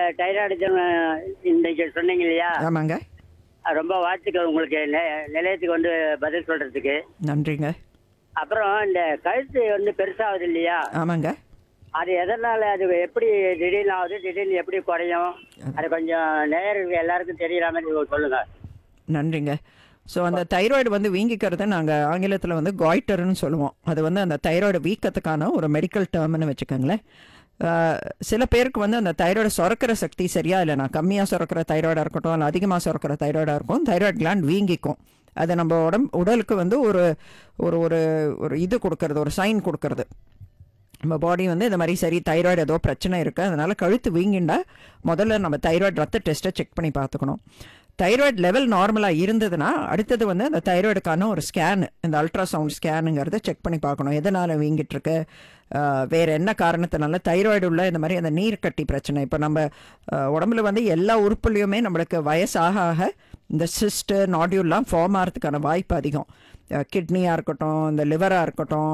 Thyroid இன்னைக்கு சொன்னீங்க இல்லையா ஆமாங்க அது ரொம்ப வாழ்த்துக்கள் உங்களுக்கு நெ- நிலையத்துக்கு வந்து பதில் சொல்றதுக்கு நன்றிங்க அப்புறம் இந்த கழுத்து வந்து பெருசாகுது இல்லையா ஆமாங்க அது எதனால அது எப்படி திடீர்னு ஆகுது திடீர்னு எப்படி குறையும் அது கொஞ்சம் நேயர்களுக்கு எல்லாருக்கும் தெரியற மாதிரி சொல்லுங்க நன்றிங்க ஸோ அந்த தைராய்டு வந்து வீங்கிக்கிறது நாங்கள் ஆங்கிலத்தில் வந்து காய்டர்னு சொல்லுவோம் அது வந்து அந்த தைராய்டு வீக்கத்துக்கான ஒரு மெடிக்கல் டேர்ம்னு வச்சுக்கோங்களேன் ஆஹ், சில பேருக்கு வந்து அந்த தைராய்டு சுரக்கிற சக்தி சரியா இல்லைனா கம்மியாக சுரக்கிற தைராய்டாக இருக்கட்டும் இல்லை அதிகமாக சுரக்கிற தைராய்டாக இருக்கும் தைராய்டு கிளாண்ட் வீங்கிக்கும் அது நம்ம உடம்பு உடலுக்கு வந்து ஒரு ஒரு ஒரு ஒரு இது கொடுக்கறது ஒரு சைன் கொடுக்கறது நம்ம பாடி வந்து இந்த மாதிரி சரி தைராய்டு ஏதோ பிரச்சனை இருக்குது அதனால கழுத்து வீங்கிண்டா முதல்ல நம்ம தைராய்டு ரத்த டெஸ்ட்டை செக் பண்ணி பார்த்துக்கணும் தைராய்டு லெவல் நார்மலாக இருந்ததுன்னா அடுத்தது வந்து அந்த தைராய்டுக்கான ஒரு ஸ்கேன் இந்த அல்ட்ராசவுண்ட் ஸ்கேனுங்கிறத செக் பண்ணி பார்க்கணும் எதனால் வீங்கிட்டு இருக்கு ஆஹ் வேற என்ன காரணத்தினால தைராய்டு உள்ள இந்த மாதிரி அந்த நீர் கட்டி பிரச்சனை இப்போ நம்ம ஆஹ் உடம்புல வந்து எல்லா உறுப்புலையுமே நம்மளுக்கு வயசாக ஆக இந்த சிஸ்ட்டு நாடியூல்லாம் ஃபார்ம் ஆகிறதுக்கான வாய்ப்பு அதிகம் கிட்னியாக இருக்கட்டும் இந்த லிவராக இருக்கட்டும்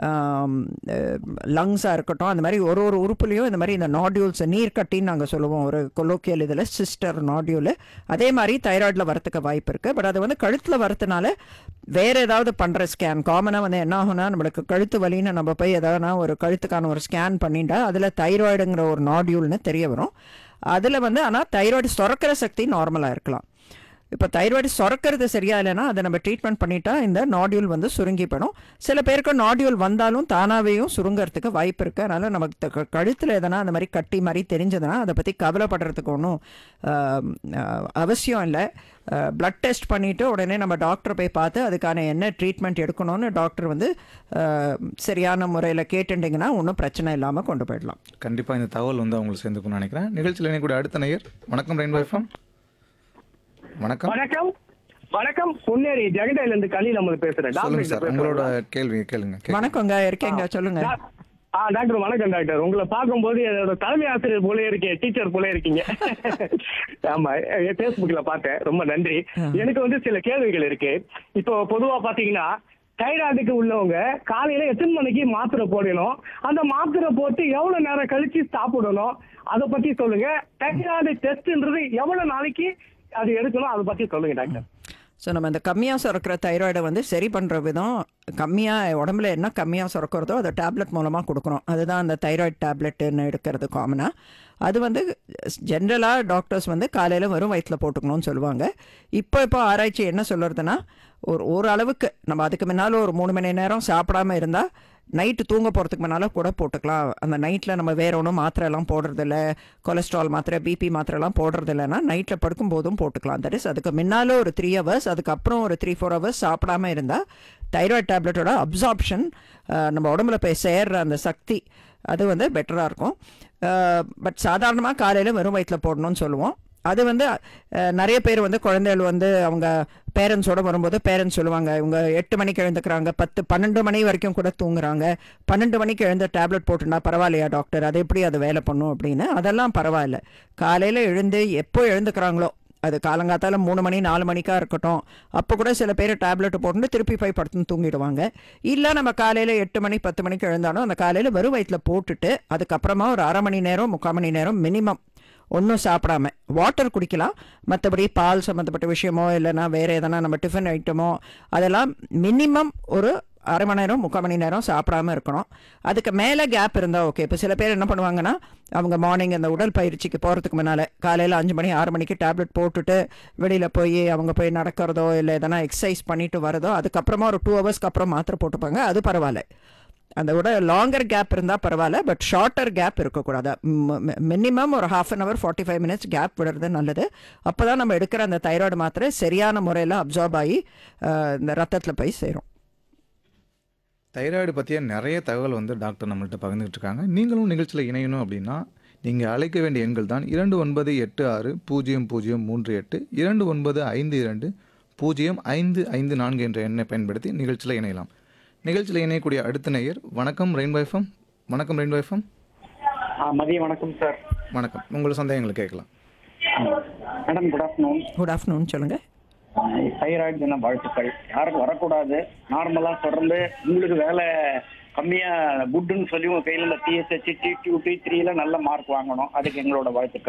லங்ஸாக இருக்கட்டும் அந்த மாதிரி ஒரு ஒரு உறுப்புலையும் இந்த மாதிரி இந்த நாடியூல்ஸ் நீர் கட்டின்னு நாங்கள் சொல்லுவோம் ஒரு கொலோக்கியல் இதில் சிஸ்டர் நாடியூல் அதே மாதிரி தைராய்டில் வரத்துக்கு வாய்ப்பு இருக்குது பட் அது வந்து கழுத்தில் வரதுனால வேறு ஏதாவது பண்ணுற ஸ்கேன் காமனாக வந்து என்ன ஆகும்னா நம்மளுக்கு கழுத்து வலின்னு நம்ம போய் எதாவதுனா ஒரு கழுத்துக்கான ஒரு ஸ்கேன் பண்ணிட்டா அதில் தைராய்டுங்கிற ஒரு நாடியூல்னு தெரிய வரும் அதில் வந்து ஆனால் தைராய்டு சுரக்கிற சக்தி நார்மலாக இருக்கலாம் இப்போ தைராய்டு சுரக்கிறது சரியா இல்லைன்னா அதை நம்ம ட்ரீட்மெண்ட் பண்ணிட்டா இந்த நாடியூல் வந்து சுருங்கி போயிடும் சில பேருக்கு நாடியூல் வந்தாலும் தானாவேயும் சுருங்கறதுக்கு வாய்ப்பு இருக்குது அதனால் நமக்கு த- க- கழுத்தில் எதனா அந்த மாதிரி கட்டி மாதிரி தெரிஞ்சதுன்னா அதை பற்றி கவலைப்படுறதுக்கு ஒன்றும் அவசியம் இல்லை பிளட் டெஸ்ட் பண்ணிவிட்டு உடனே நம்ம டாக்டரை போய் பார்த்து அதுக்கான என்ன ட்ரீட்மெண்ட் எடுக்கணும்னு டாக்டர் வந்து அஹ், சரியான முறையில் கேட்டுட்டிங்கன்னா ஒன்றும் பிரச்சனை இல்லாமல் கொண்டு போயிடலாம் கண்டிப்பாக இந்த தகவல் வந்து அவங்களுக்கு சேர்ந்துக்கும்னு நினைக்கிறேன் நிகழ்ச்சியில் இணையக்கூடிய அடுத்த நேயர் வணக்கம் ரெயின்போ எஃப்எம் வணக்கம் வணக்கம் வணக்கம் பொன்னேரி ஜெகடையில இருந்து கலி நம்ம பேசுறேன் சொல்லுங்க டாக்டர் சார் உங்களோட கேள்வி கேளுங்க கேளுங்க. வணக்கங்க இருக்கேங்க சொல்லுங்கள் டா- ஆ டாக்டர் வணக்கம் டாக்டர் உங்களை பார்க்கும்போது என்னோட தலைமை ஆசிரியர் போல இருக்கேன் டீச்சர் போல இருக்கீங்க ஆமா பேஸ்புக்ல பார்த்தேன் ரொம்ப நன்றி எனக்கு வந்து சில கேள்விகள் இருக்கு இப்போ பொதுவா பாத்தீங்கன்னா தைராய்டுக்கு உள்ளவங்க காலையில எத்தனை மணிக்கு மாத்திரை போடணும் அந்த மாத்திரை போட்டு எவ்வளவு நேரம் கழிச்சு சாப்பிடணும் அதை பத்தி சொல்லுங்க தைராய்டு டெஸ்ட்ன்றது எவ்வளவு நாளைக்கு அது எடுக்கணும் அதை பத்தி சொல்லுங்க டாக்டர் ஸோ நம்ம இந்த கம்மியாக சுரக்கிற தைராய்டை வந்து சரி பண்ணுற விதம் கம்மியாக உடம்புல என்ன கம்மியாக சுரக்கிறதோ அதை டேப்லெட் மூலமாக கொடுக்குறோம் அதுதான் அந்த தைராய்டு டேப்லெட்டுன்னு எடுக்கிறது காமனாக அது வந்து ஜென்ரலாக டாக்டர்ஸ் வந்து காலையில் வெறும் வயிற்றில் போட்டுக்கணும்னு சொல்லுவாங்க இப்போ இப்போ ஆராய்ச்சி என்ன சொல்கிறதுனா ஒரு ஓரளவுக்கு நம்ம அதுக்கு முன்னால் ஒரு மூணு மணி நேரம் சாப்பிடாம இருந்தால் நைட்டு தூங்க போகிறதுக்கு முன்னால் கூட போட்டுக்கலாம் அந்த நைட்டில் நம்ம வேற ஒன்றும் மாத்திரைலாம் போடுறதில்ல கொலஸ்ட்ரால் மாத்திரை பிபி மாத்திரைலாம் போடுறது இல்லைன்னா நைட்டில் படுக்கும்போதும் போட்டுக்கலாம் தட் இஸ் அதுக்கு முன்னால் ஒரு த்ரீ ஹவர்ஸ் அதுக்கப்புறம் ஒரு த்ரீ ஃபோர் ஹவர்ஸ் சாப்பிடாம இருந்தால் தைராய்டு டேப்லெட்டோட அப்சார்ப்ஷன் நம்ம உடம்புல போய் சேர்ற அந்த சக்தி அது வந்து பெட்டராக இருக்கும் பட் சாதாரணமாக காலையில் வெறும் வயிற்றில் போடணும்னு சொல்லுவோம் அது வந்து அஹ், நிறைய பேர் வந்து குழந்தைகள் வந்து அவங்க பேரண்ட்ஸோட வரும்போது பேரண்ட்ஸ் சொல்லுவாங்க இவங்க எட்டு மணிக்கு எழுந்துக்கிறாங்க பத்து பன்னெண்டு மணி வரைக்கும் கூட தூங்குறாங்க பன்னெண்டு மணிக்கு எழுந்த டேப்லெட் போட்டுனா பரவாயில்லையா டாக்டர் அது எப்படி அது வேலை பண்ணும் அப்படின்னு அதெல்லாம் பரவாயில்ல காலையில் எழுந்து எப்போ எழுந்துக்கிறாங்களோ அது காலங்காத்தால மூணு மணி நாலு மணிக்கா இருக்கட்டும் அப்போ கூட சில பேர் டேப்லெட் போட்டு திருப்பி போய் படுத்துன்னு தூங்கிடுவாங்க இல்லை நம்ம காலையில் எட்டு மணி பத்து மணிக்கு எழுந்தாலும் அந்த காலையில் வெறும் வயிற்றில் போட்டுட்டு அதுக்கப்புறமா ஒரு அரை மணி நேரம் முக்கால் மணி நேரம் மினிமம் ஒன்றும் சாப்பிடாம வாட்டர் குடிக்கலாம் மற்றபடி பால் சம்மந்தப்பட்ட விஷயமோ இல்லைன்னா வேறு எதனா நம்ம டிஃபன் ஐட்டமோ அதெல்லாம் மினிமம் ஒரு அரை மணி நேரம் முக்கால் மணி நேரம் சாப்பிடாம இருக்கணும் அதுக்கு மேலே கேப் இருந்தால் ஓகே இப்போ சில பேர் என்ன பண்ணுவாங்கன்னா அவங்க மார்னிங் அந்த உடல் பயிற்சிக்கு போகிறதுக்கு முன்னால் காலையில் அஞ்சு மணி ஆறு மணிக்கு டேப்லெட் போட்டுட்டு வெளியில் போய் அவங்க போய் நடக்கிறதோ இல்லை எதனா எக்ஸசைஸ் பண்ணிட்டு வரதோ அதுக்கப்புறமா ஒரு டூ ஹவர்ஸ்க்கு அப்புறம் மாத்திரை போட்டுப்பாங்க அது பரவாயில்ல அந்த விட லாங்கர் கேப் இருந்தால் பரவாயில்ல பட் ஷார்ட்டர் கேப் இருக்கக்கூடாது மினிமம் ஒரு half an hour forty five minutes gap விடுறது நல்லது அப்போ தான் நம்ம எடுக்கிற அந்த தைராய்டு மாத்திரை சரியான முறையில் அப்சார்ப் ஆகி அஹ், இந்த ரத்தத்தில் போய் சேரும் தைராய்டு பற்றிய நிறைய தகவல் வந்து டாக்டர் நம்மள்ட்ட பகிர்ந்துட்டு இருக்காங்க நீங்களும் நிகழ்ச்சியில் இணையணும் அப்படின்னா நீங்கள் அழைக்க வேண்டிய எண்கள் தான் இரண்டு ஒன்பது எட்டு ஆறு பூஜ்ஜியம் பூஜ்ஜியம் மூன்று எட்டு இரண்டு ஒன்பது ஐந்து இரண்டு பூஜ்ஜியம் ஐந்து ஐந்து நான்கு என்ற எண்ணை பயன்படுத்தி நிகழ்ச்சியில் இணையலாம் நிகழ்ச்சியில் இணையக்கூடிய அடுத்த நேயர் வணக்கம் ரெயின்போ எஃப்எம் வணக்கம் ரெயின்போ எஃப்எம் ஆ மதிய வணக்கம் சார் வணக்கம் உங்களை சந்தேகங்களை கேட்கலாம் madam good afternoon good afternoon சொல்லுங்கள் தைராய்டு தின வாழ்த்துக்கள் யாருக்கும் வரக்கூடாது நார்மலா தொடர்ந்து உங்களுக்கு வேலை கம்மியா குட்னு சொல்லி உங்க கையில இந்த டிஎஸ்ஹெச் டி டியூ டி த்ரீல நல்ல மார்க் வாங்கணும் அதுக்கு எங்களோட வாழ்த்துக்கள்